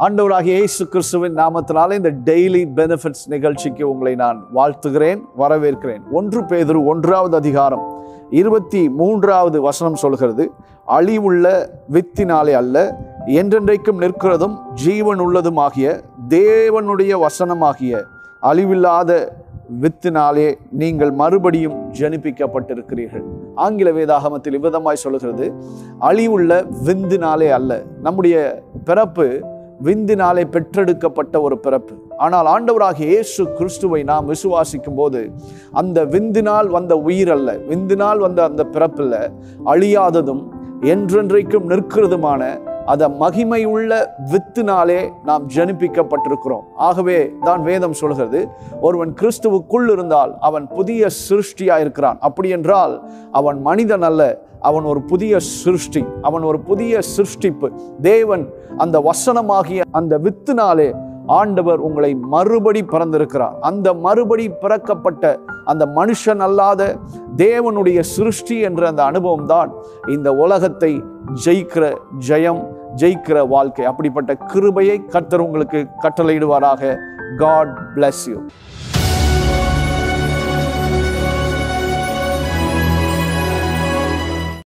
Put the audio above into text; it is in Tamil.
ஆண்டவராகிய இயேசு கிறிஸ்துவின் நாமத்தினால இந்த டெய்லி பெனிஃபிட்ஸ் நிகழ்ச்சிக்கு உங்களை நான் வாழ்த்துகிறேன் வரவேற்கிறேன் ஒன்று பேதுரு ஒன்றாவது அதிகாரம் இருபத்தி மூன்றாவது வசனம் சொல்கிறது அழிவுள்ள வித்தினாலே அல்ல என்றென்றைக்கும் நிற்கிறதும் ஜீவன் உள்ளதுமாகிய தேவனுடைய வசனமாகிய அழிவில்லாத வித்தினாலே நீங்கள் மறுபடியும் ஜனிப்பிக்கப்பட்டிருக்கிறீர்கள் ஆங்கில வேதாகமத்தில் விதமாய் சொல்லுகிறது அழிவுள்ள விந்தினாலே அல்ல நம்முடைய பிறப்பு விந்தினாலே பெற்றெடுக்கப்பட்ட ஒரு பிறப்பு ஆனால் ஆண்டவராகிய இயேசு கிறிஸ்துவை நாம் விசுவாசிக்கும் போது அந்த விந்தினால் வந்த உயிர் அல்ல விந்தினால் வந்த அந்த பிறப்பில் அழியாததும் என்றென்றைக்கும் நிற்கிறதுமான அத மகிமை உள்ள வித்தினாலே நாம் ஜனிப்பிக்கப்பட்டிருக்கிறோம் ஆகவே தான் வேதம் சொல்கிறது ஒருவன் கிறிஸ்துவுக்குள் இருந்தால் அவன் புதிய சிருஷ்டியா இருக்கிறான் அப்படி என்றால் அவன் மனிதன் அல்ல அவன் ஒரு புதிய சிருஷ்டி அவன் ஒரு புதிய சிருஷ்டிப்பு தேவன் அந்த வசனமாகிய அந்த வித்தினாலே ஆண்டவர் உங்களை மறுபடி பிறந்திருக்கிறார் அந்த மறுபடி பிறக்கப்பட்ட அந்த மனுஷன் அல்லாத தேவனுடைய சிருஷ்டி என்ற அந்த அனுபவம் தான் இந்த உலகத்தை ஜெயிக்கிற ஜெயம் ஜெயிக்கிற வாழ்க்கை அப்படிப்பட்ட கிருபையை கர்த்தர் உங்களுக்கு கட்டளையிடுவாராக காட் bless யூ